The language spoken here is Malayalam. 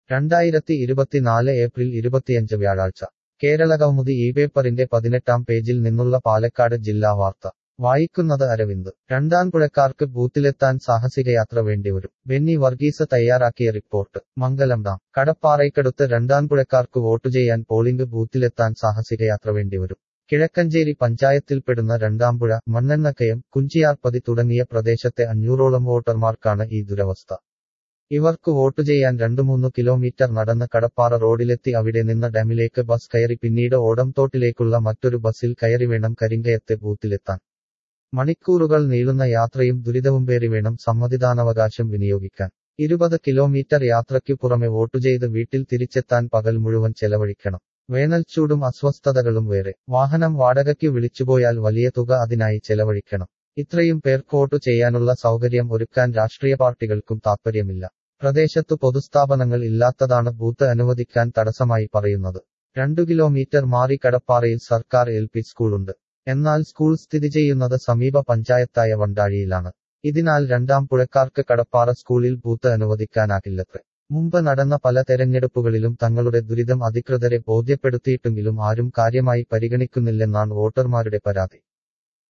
രണ്ടായിരത്തി ഇരുപത്തിനാല് ഏപ്രിൽ ഇരുപത്തിയഞ്ച് വ്യാഴാഴ്ച കേരളകൗമുദി ഈ പേപ്പറിന്റെ പതിനെട്ടാം പേജിൽ നിന്നുള്ള പാലക്കാട് ജില്ലാ വാർത്ത വായിക്കുന്നത് അരവിന്ദ് രണ്ടാംപുഴക്കാർക്ക് ബൂത്തിലെത്താൻ സാഹസികയാത്ര വേണ്ടിവരും ബെന്നി വർഗീസ് തയ്യാറാക്കിയ റിപ്പോർട്ട് മംഗലം ഡാം കടപ്പാറയ്ക്കടുത്ത് രണ്ടാംപുഴക്കാർക്ക് വോട്ട് ചെയ്യാൻ പോളിംഗ് ബൂത്തിലെത്താൻ സാഹസികയാത്ര വേണ്ടിവരും കിഴക്കഞ്ചേരി പഞ്ചായത്തിൽപ്പെടുന്ന രണ്ടാംപുഴ മണ്ണെണ്ണക്കയം കുഞ്ചിയാർപ്പതി തുടങ്ങിയ പ്രദേശത്തെ അഞ്ഞൂറോളം വോട്ടർമാർക്കാണ് ഈ ദുരവസ്ഥ ഇവർക്ക് വോട്ട് ചെയ്യാൻ രണ്ടുമൂന്ന് കിലോമീറ്റർ നടന്ന് കടപ്പാറ റോഡിലെത്തി അവിടെ നിന്ന് ഡാമിലേക്ക് ബസ് കയറി പിന്നീട് ഓടംതോട്ടിലേക്കുള്ള മറ്റൊരു ബസ്സിൽ കയറി വേണം കരിങ്കയത്തെ ബൂത്തിലെത്താൻ മണിക്കൂറുകൾ നീളുന്ന യാത്രയും ദുരിതവും പേറി വേണം സമ്മതിദാനാവകാശം വിനിയോഗിക്കാൻ ഇരുപത് കിലോമീറ്റർ യാത്രയ്ക്കു പുറമെ വോട്ട് ചെയ്ത് വീട്ടിൽ തിരിച്ചെത്താൻ പകൽ മുഴുവൻ ചെലവഴിക്കണം വേനൽച്ചൂടും അസ്വസ്ഥതകളും വേറെ വാഹനം വാടകയ്ക്ക് വിളിച്ചുപോയാൽ വലിയ തുക അതിനായി ചെലവഴിക്കണം ഇത്രയും പേർക്ക് വോട്ട് ചെയ്യാനുള്ള സൗകര്യം ഒരുക്കാൻ രാഷ്ട്രീയ പാർട്ടികൾക്കും താൽപ്പര്യമില്ല പ്രദേശത്തു പൊതുസ്ഥാപനങ്ങൾ ഇല്ലാത്തതാണ് ബൂത്ത് അനുവദിക്കാൻ തടസ്സമായി പറയുന്നത് രണ്ടു കിലോമീറ്റർ മാറി കടപ്പാറയിൽ സർക്കാർ എൽ പി സ്കൂളുണ്ട് എന്നാൽ സ്കൂൾ സ്ഥിതി ചെയ്യുന്നത് സമീപ പഞ്ചായത്തായ വണ്ടാഴിയിലാണ് ഇതിനാൽ രണ്ടാം പുഴക്കാർക്ക് കടപ്പാറ സ്കൂളിൽ ബൂത്ത് അനുവദിക്കാനാകില്ലത്രേ മുമ്പ് നടന്ന പല തെരഞ്ഞെടുപ്പുകളിലും തങ്ങളുടെ ദുരിതം അധികൃതരെ ബോധ്യപ്പെടുത്തിയിട്ടുമെങ്കിലും ആരും കാര്യമായി പരിഗണിക്കുന്നില്ലെന്നാണ് വോട്ടർമാരുടെ പരാതി